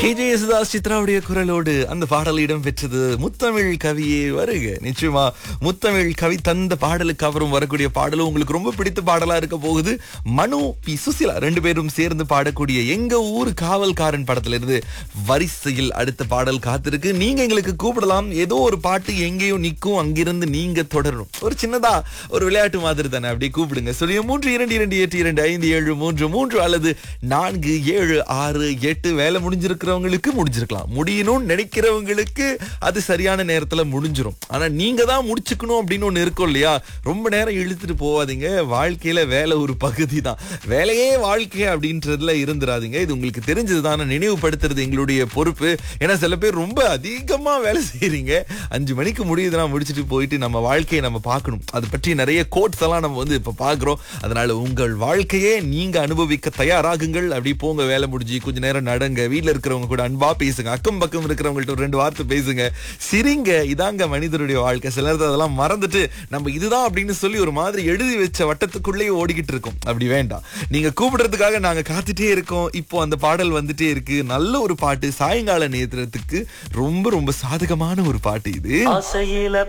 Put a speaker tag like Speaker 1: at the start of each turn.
Speaker 1: K J Yesudas சித்ராவுடைய குரலோடு அந்த பாடல் இடம் பெற்றது முத்தமிழ் கவியே வருக நிச்சயமா முத்தமிழ் கவி தந்த பாடலுக்கு அப்புறம் வரக்கூடிய பாடலும் உங்களுக்கு ரொம்ப பிடித்த பாடலா இருக்க போகுது மனு பி சுசிலா ரெண்டு பேரும் சேர்ந்து பாடக்கூடிய எங்க ஊர் காவல்காரன் படத்துல இருந்து வரிசையில் அடுத்த பாடல் காத்திருக்கு நீங்க எங்களுக்கு கூப்பிடலாம் ஏதோ ஒரு பாட்டு எங்கேயோ நிக்கும் அங்கிருந்து நீங்க தொடரணும் ஒரு சின்னதா ஒரு விளையாட்டு மாதிரி தானே அப்படியே கூப்பிடுங்க சொல்லிய மூன்று இரண்டு இரண்டு எட்டு இரண்டு ஐந்து ஏழு மூன்று மூன்று அல்லது நான்கு ஏழு ஆறு எட்டு வேலை முடிஞ்சிருக்கிறவங்களுக்கு முடிஞ்சிருக்கலாம் முடியணும்னு நினைக்கிறவங்களுக்கு அது சரியான நேரத்துல முடிஞ்சிரும் ஆனா நீங்க தான் முடிச்சுக்கணும் அப்படின்னு ஒண்ணு இருக்கும் இல்லையா ரொம்ப நேரம் இழுத்துட்டு போவாதீங்க வாழ்க்கையில வேலை ஒரு பகுதி தான் வேலையே வாழ்க்கை அப்படின்றதுல இருந்துராதீங்க இது உங்களுக்கு தெரிஞ்சதுதான் நான் நினைவுபடுத்துறது எங்களுடைய பொறுப்பு ஏன்னா சில பேர் ரொம்ப அதிகமா வேலை செய்றீங்க அஞ்சு மணிக்கு முடியுதுன்னா முடிச்சுட்டு போயிட்டு நம்ம வாழ்க்கையை நம்ம பார்க்கணும் அது பற்றி நிறைய கோட்ஸ் எல்லாம் நம்ம வந்து இப்ப பாக்குறோம் அதனால உங்கள் வாழ்க்கையே நீங்க அனுபவிக்க தயாராகுங்கள் அப்படி போங்க வேலை முடிஞ்சு கொஞ்ச நேரம் நடங்க வீட்ல இருக்கிறவங்க கூட அன்பா பேசுங்க அக்கம் பக்கம் இருக்கிறவங்கள்ட்ட ஒரு ரெண்டு வார்த்தை பேசுங்க சிரிங்க இதாங்க மனிதருடைய வாழ்க்கை சில நேரத்துல அதெல்லாம் மறந்துட்டு நம்ம இதுதான் அப்படின்னு சொல்லி ஒரு மாதிரி எழுதி வச்ச வட்டத்துக்குள்ளேயே ஓடிக்கிட்டு இருக்கோம் அப்படி வேண்டாம் நீங்க கூப்பிடுறதுக்காக நாங்க காத்துட்டே இருக்கோம் இப்போ அந்த பாடல் வந்துட்டே இருக்கு நல்ல ஒரு பாட்டு சாயங்கால நேரத்துக்கு ரொம்ப ரொம்ப சாதகமான ஒரு பாட்டு இது
Speaker 2: ஆசையில